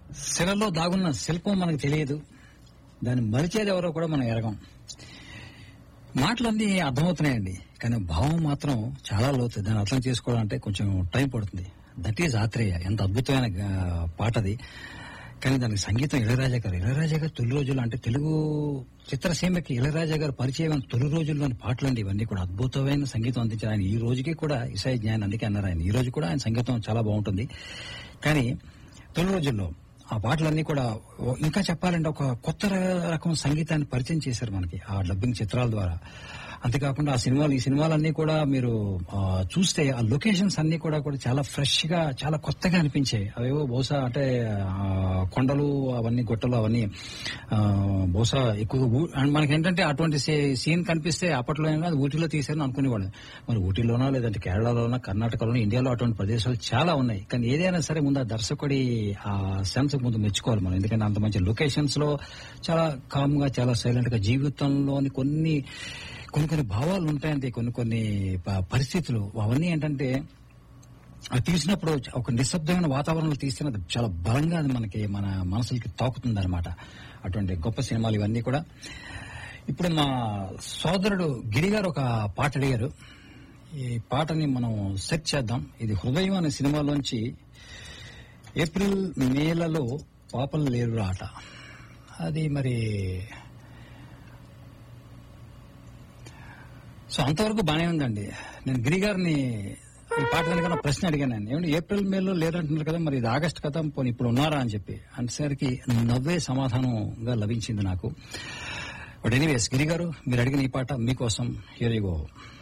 శిలలో దాగున్న శిల్పం మనకు తెలియదు దాన్ని మరిచేది ఎవరో కూడా మనం ఎరగం మాటలన్నీ అర్థమవుతున్నాయండి కానీ భావం మాత్రం చాలా లోతు దాన్ని అర్థం చేసుకోవాలంటే కొంచెం టైం పడుతుంది దట్ ఈజ్ ఆత్రేయ ఎంత అద్భుతమైన ఆ, పాట అది కానీ దానికి సంగీతం ఇళయరాజా గారు ఇళయరాజా గారు తొలి రోజులు అంటే తెలుగు చిత్రసీమకి ఇళయరాజా గారు పరిచయం తొలి రోజుల్లోని పాటలండి ఇవన్నీ కూడా అద్భుతమైన సంగీతం అందించారు ఆయన ఈ రోజుకి కూడా ఇసాయి జ్ఞాన్ అందుకే అన్నారు ఆయన ఈ రోజు కూడా ఆయన సంగీతం చాలా బాగుంటుంది కానీ తొలి రోజుల్లో ఆ పాటలన్నీ కూడా ఓ- ఇంకా చెప్పాలంటే ఒక కొత్త ర- రకం సంగీతాన్ని పరిచయం చేశారు మనకి ఆ డబ్బింగ్ చిత్రాల ద్వారా అంతేకాకుండా ఆ సినిమాలు ఈ సినిమాలన్నీ కూడా మీరు ఆ, చూస్తే ఆ లొకేషన్స్ అన్ని కూడా కూడా చాలా ఫ్రెష్ గా చాలా కొత్తగా అనిపించాయి అవేవో బహుశా అంటే ఆ, కొండలు అవన్నీ గుట్టలు అవన్నీ ఆ, బహుశా ఎక్కువ ఊ- అండ్ మనకి ఏంటంటే అటువంటి సీన్ కనిపిస్తే అప్పట్లో ఏమో అది ఊటీలో తీసారని అనుకునేవాళ్ళు మరి ఊటీలోనో లేదంటే కేరళలోనో కర్ణాటకలోనో ఇండియాలో అటువంటి ప్రదేశాలు చాలా ఉన్నాయి కానీ ఏదైనా సరే ముందు ఆ దర్శకుడి ఆ సెన్స్ ముందు మెచ్చుకోవాలి మనం ఎందుకంటే అంత మంచి లొకేషన్స్ లో చాలా కామ్ గా చాలా సైలెంట్ గా జీవితంలోని కొన్ని కొన్ని కొన్ని భావాలు ఉంటాయండి కొన్ని కొన్ని ప- పరిస్థితులు అవన్నీ ఏంటంటే అది తీసినప్పుడు ఒక నిశ్శబ్దమైన వాతావరణంలో తీస్తే అది చాలా బలంగా అది మనకి మన మనసులకి తాకుతుంది అనమాట అటువంటి గొప్ప సినిమాలు ఇవన్నీ కూడా ఇప్పుడు మా సోదరుడు గిరి గారు ఒక పాట అడిగారు ఈ పాటని మనం సెట్ చేద్దాం ఇది హృదయం అనే సినిమాలోంచి ఏప్రిల్ మేలలో పాపలు లేరు ఆట అది మరి సో అంతవరకు బానే ఉందండి నేను గిరి గారిని ఈ పాట వెనక ప్రశ్న అడిగాను నేను ఏమంటే ఏప్రిల్ మేలో లేరంటున్నారు కదా మరి ఇది ఆగస్ట్ కదా పోనీ ఇప్పుడు ఉన్నారా అని చెప్పి అనేసరికి నవ్వే సమాధానంగా లభించింది నాకు బట్ ఎనీవేస్ గిరి గారు మీరు అడిగిన ఈ పాట మీకోసం హియర్ యు గో